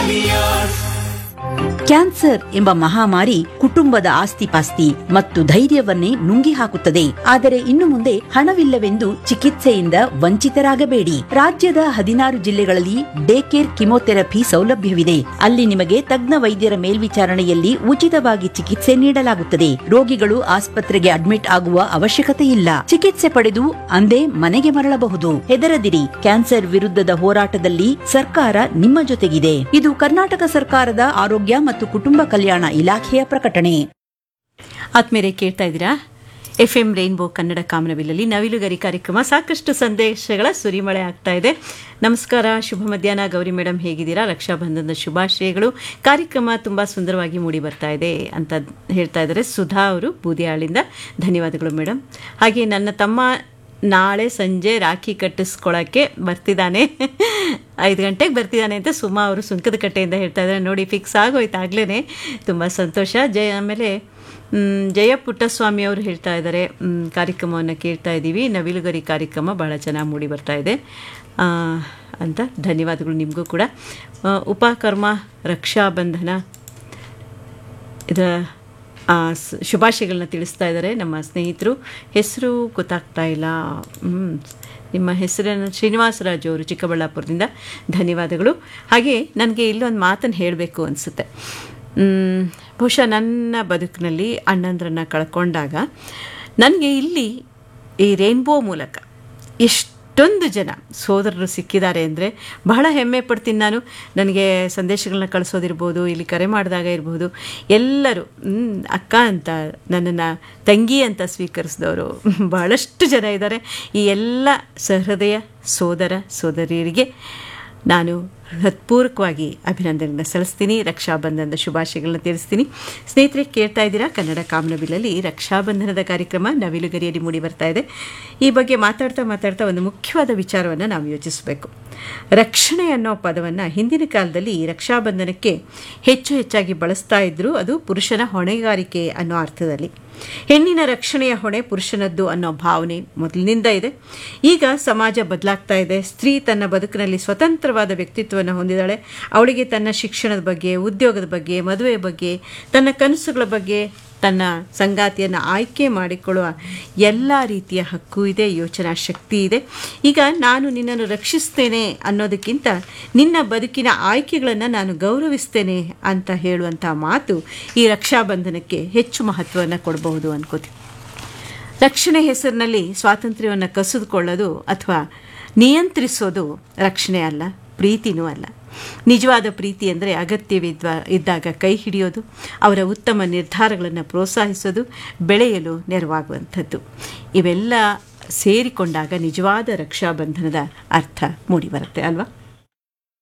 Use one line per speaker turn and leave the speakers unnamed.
Cancer ಎಂಬ ಮಹಾಮಾರಿ ಕುಟುಂಬದ ಆಸ್ತಿಪಾಸ್ತಿ ಮತ್ತು ಧೈರ್ಯವನ್ನೇ ನುಂಗಿ ಹಾಕುತ್ತದೆ ಆದರೆ ಇನ್ನು ಮುಂದೆ ಹಣವಿಲ್ಲವೆಂದು ಚಿಕಿತ್ಸೆಯಿಂದ ವಂಚಿತರಾಗಬೇಡಿ ರಾಜ್ಯದ ಹದಿನಾರು ಜಿಲ್ಲೆಗಳಲ್ಲಿ ಡೇ ಕೇರ್ ಕಿಮೋಥೆರಪಿ ಸೌಲಭ್ಯವಿದೆ ಅಲ್ಲಿ ನಿಮಗೆ ತಜ್ಞ ವೈದ್ಯರ ಮೇಲ್ವಿಚಾರಣೆಯಲ್ಲಿ ಉಚಿತವಾಗಿ ಚಿಕಿತ್ಸೆ ನೀಡಲಾಗುತ್ತದೆ ರೋಗಿಗಳು ಆಸ್ಪತ್ರೆಗೆ ಅಡ್ಮಿಟ್ ಆಗುವ ಅವಶ್ಯಕತೆ ಇಲ್ಲ ಚಿಕಿತ್ಸೆ ಪಡೆದು ಅಂದೇ ಮನೆಗೆ ಮರಳಬಹುದು ಹೆದರದಿರಿ ಕ್ಯಾನ್ಸರ್ ವಿರುದ್ಧದ ಹೋರಾಟದಲ್ಲಿ ಸರ್ಕಾರ ನಿಮ್ಮ ಜೊತೆಗಿದೆ ಇದು ಕರ್ನಾಟಕ ಸರ್ಕಾರದ ಆರೋಗ್ಯ ಮತ್ತು ಕುಟುಂಬ ಕಲ್ಯಾಣ ಇಲಾಖೆಯ ಪ್ರಕಟಣೆ
ಆತ್ಮೇಲೆ ಕೇಳ್ತಾ ಇದ್ದೀರಾ ಎಫ್ ಎಂ ರೈನ್ಬೋ ಕನ್ನಡ ಕಾಮನಬಿಲ್ಲಲ್ಲಿ ನವಿಲುಗರಿ ಕಾರ್ಯಕ್ರಮ ಸಾಕಷ್ಟು ಸಂದೇಶಗಳ ಸುರಿಮಳೆ ಆಗ್ತಾ ಇದೆ ನಮಸ್ಕಾರ ಶುಭ ಮಧ್ಯಾಹ್ನ ಗೌರಿ ಮೇಡಮ್ ಹೇಗಿದ್ದೀರಾ ರಕ್ಷಾಬಂಧನದ ಶುಭಾಶಯಗಳು ಕಾರ್ಯಕ್ರಮ ತುಂಬ ಸುಂದರವಾಗಿ ಮೂಡಿ ಬರ್ತಾ ಇದೆ ಅಂತ ಹೇಳ್ತಾ ಇದ್ದಾರೆ ಸುಧಾ ಅವರು ಬೂದಿಯಾಳಿಂದ ಧನ್ಯವಾದಗಳು ಮೇಡಮ್ ಹಾಗೆ ನನ್ನ ತಮ್ಮ ನಾಳೆ ಸಂಜೆ ರಾಖಿ ಕಟ್ಟಿಸ್ಕೊಳ್ಳೋಕ್ಕೆ ಬರ್ತಿದ್ದಾನೆ ಐದು ಗಂಟೆಗೆ ಬರ್ತಿದ್ದಾನೆ ಅಂತ ಸುಮಾ ಅವರು ಸುಂಕದ ಕಟ್ಟೆಯಿಂದ ಹೇಳ್ತಾ ಇದ್ದಾರೆ ನೋಡಿ ಫಿಕ್ಸ್ ಆಗೋಯ್ತು ಆಗ್ಲೇ ತುಂಬ ಸಂತೋಷ ಜಯ ಆಮೇಲೆ ಮ್, ಜಯ ಪುಟ್ಟಸ್ವಾಮಿ ಅವರು ಹೇಳ್ತಾ ಇದ್ದಾರೆ ಮ್, ಕಾರ್ಯಕ್ರಮವನ್ನು ಕೇಳ್ತಾ ಇದ್ದೀವಿ ನವಿಲುಗರಿ ಕಾರ್ಯಕ್ರಮ ಭಾಳ ಚೆನ್ನಾಗಿ ಮೂಡಿ ಬರ್ತಾ ಇದೆ ಆ, ಅಂತ ಧನ್ಯವಾದಗಳು ನಿಮಗೂ ಕೂಡ ಆ, ಉಪಕರ್ಮ ರಕ್ಷಾಬಂಧನ ಇದರ ಆ, ಸ್- ಶುಭಾಶಯಗಳನ್ನ ತಿಳಿಸ್ತಾ ಇದ್ದಾರೆ ನಮ್ಮ ಸ್ನೇಹಿತರು ಹೆಸರು ಗೊತ್ತಾಗ್ತಾ ಇಲ್ಲ ಹ್ಮ್. ನಿಮ್ಮ ಹೆಸರನ್ನು ಶ್ರೀನಿವಾಸರಾಜು ಅವರು ಚಿಕ್ಕಬಳ್ಳಾಪುರದಿಂದ ಧನ್ಯವಾದಗಳು ಹಾಗೆ ನನಗೆ ಇಲ್ಲೊಂದು ಮಾತನ್ನು ಹೇಳಬೇಕು ಅನಿಸುತ್ತೆ ಬಹುಶಃ ನನ್ನ ಬದುಕಿನಲ್ಲಿ ಅಣ್ಣಂದ್ರನ್ನ ಕಳ್ಕೊಂಡಾಗ ನನಗೆ ಇಲ್ಲಿ ಈ ರೇನ್ಬೋ ಮೂಲಕ ಎಷ್ಟೊಂದು ಜನ ಸೋದರರು ಸಿಕ್ಕಿದ್ದಾರೆ ಅಂದರೆ ಬಹಳ ಹೆಮ್ಮೆ ಪಡ್ತೀನಿ ನಾನು ನನಗೆ ಸಂದೇಶಗಳನ್ನ ಕಳಿಸೋದಿರ್ಬೋದು ಇಲ್ಲಿ ಕರೆ ಮಾಡಿದಾಗ ಇರ್ಬೋದು ಎಲ್ಲರೂ ಹ್ಮ್, ಅಕ್ಕ ಅಂತ ನನ್ನನ್ನು ತಂಗಿ ಅಂತ ಸ್ವೀಕರಿಸಿದವರು ಬಹಳಷ್ಟು ಜನ ಇದ್ದಾರೆ ಈ ಎಲ್ಲ ಸಹೃದಯ ಸೋದರ ಸೋದರಿಯರಿಗೆ ನಾನು ಹೃತ್ಪೂರ್ವಕವಾಗಿ ಅಭಿನಂದನೆಗಳನ್ನ ಸಲ್ಲಿಸ್ತೀನಿ ರಕ್ಷಾಬಂಧನದ ಶುಭಾಶಯಗಳನ್ನ ತಿಳಿಸ್ತೀನಿ ಸ್ನೇಹಿತರೆ ಕೇಳ್ತಾ ಇದ್ದೀರಾ ಕನ್ನಡ ಕಾಮನಬಿಲ್ಲಲ್ಲಿ ರಕ್ಷಾಬಂಧನದ ಕಾರ್ಯಕ್ರಮ ನವಿಲುಗರಿಯಲ್ಲಿ ಮೂಡಿ ಬರ್ತಾ ಇದೆ ಈ ಬಗ್ಗೆ ಮಾತಾಡ್ತಾ ಮಾತಾಡ್ತಾ ಒಂದು ಮುಖ್ಯವಾದ ವಿಚಾರವನ್ನು ನಾವು ಯೋಚಿಸಬೇಕು ರಕ್ಷಣೆ ಅನ್ನೋ ಪದವನ್ನು ಹಿಂದಿನ ಕಾಲದಲ್ಲಿ ರಕ್ಷಾಬಂಧನಕ್ಕೆ ಹೆಚ್ಚು ಹೆಚ್ಚಾಗಿ ಬಳಸ್ತಾ ಇದ್ರು ಅದು ಪುರುಷನ ಹೊಣೆಗಾರಿಕೆ ಅನ್ನೋ ಅರ್ಥದಲ್ಲಿ ಹೆಣ್ಣಿನ ರಕ್ಷಣೆಯ ಹೊಣೆ ಪುರುಷನದ್ದು ಅನ್ನೋ ಭಾವನೆ ಮೊದಲಿನಿಂದ ಇದೆ ಈಗ ಸಮಾಜ ಬದಲಾಗ್ತಾ ಇದೆ ಸ್ತ್ರೀ ತನ್ನ ಬದುಕಿನಲ್ಲಿ ಸ್ವತಂತ್ರವಾದ ವ್ಯಕ್ತಿತ್ವವನ್ನು ಹೊಂದಿದ್ದಾಳೆ ಅವಳಿಗೆ ತನ್ನ ಶಿಕ್ಷಣದ ಬಗ್ಗೆ ಉದ್ಯೋಗದ ಬಗ್ಗೆ ಮದುವೆ ಬಗ್ಗೆ ತನ್ನ ಕನಸುಗಳ ಬಗ್ಗೆ ತನ್ನ ಸಂಗಾತಿಯನ್ನು ಆಯ್ಕೆ ಮಾಡಿಕೊಳ್ಳುವ ಎಲ್ಲ ರೀತಿಯ ಹಕ್ಕು ಇದೆ ಯೋಚನಾ ಶಕ್ತಿ ಇದೆ ಈಗ ನಾನು ನಿನ್ನನ್ನು ರಕ್ಷಿಸ್ತೇನೆ ಅನ್ನೋದಕ್ಕಿಂತ ನಿನ್ನ ಬದುಕಿನ ಆಯ್ಕೆಗಳನ್ನು ನಾನು ಗೌರವಿಸ್ತೇನೆ ಅಂತ ಹೇಳುವಂಥ ಮಾತು ಈ ರಕ್ಷಾಬಂಧನಕ್ಕೆ ಹೆಚ್ಚು ಮಹತ್ವವನ್ನು ಕೊಡಬಹುದು ಅನ್ಕೋತೀನಿ ರಕ್ಷಣೆ ಹೆಸರಿನಲ್ಲಿ ಸ್ವಾತಂತ್ರ್ಯವನ್ನು ಕಸಿದುಕೊಳ್ಳೋದು ಅಥವಾ ನಿಯಂತ್ರಿಸೋದು ರಕ್ಷಣೆ ಅಲ್ಲ ಪ್ರೀತಿನೂ ಅಲ್ಲ ನಿಜವಾದ ಪ್ರೀತಿ ಅಂದರೆ ಅಗತ್ಯವಿದ್ವ ಇದ್ದಾಗ ಕೈ ಹಿಡಿಯೋದು ಅವರ ಉತ್ತಮ ನಿರ್ಧಾರಗಳನ್ನು ಪ್ರೋತ್ಸಾಹಿಸೋದು ಬೆಳೆಯಲು ನೆರವಾಗುವಂಥದ್ದು ಇವೆಲ್ಲ ಸೇರಿಕೊಂಡಾಗ ನಿಜವಾದ ರಕ್ಷಾಬಂಧನದ ಅರ್ಥ ಮೂಡಿಬರುತ್ತೆ ಅಲ್ವಾ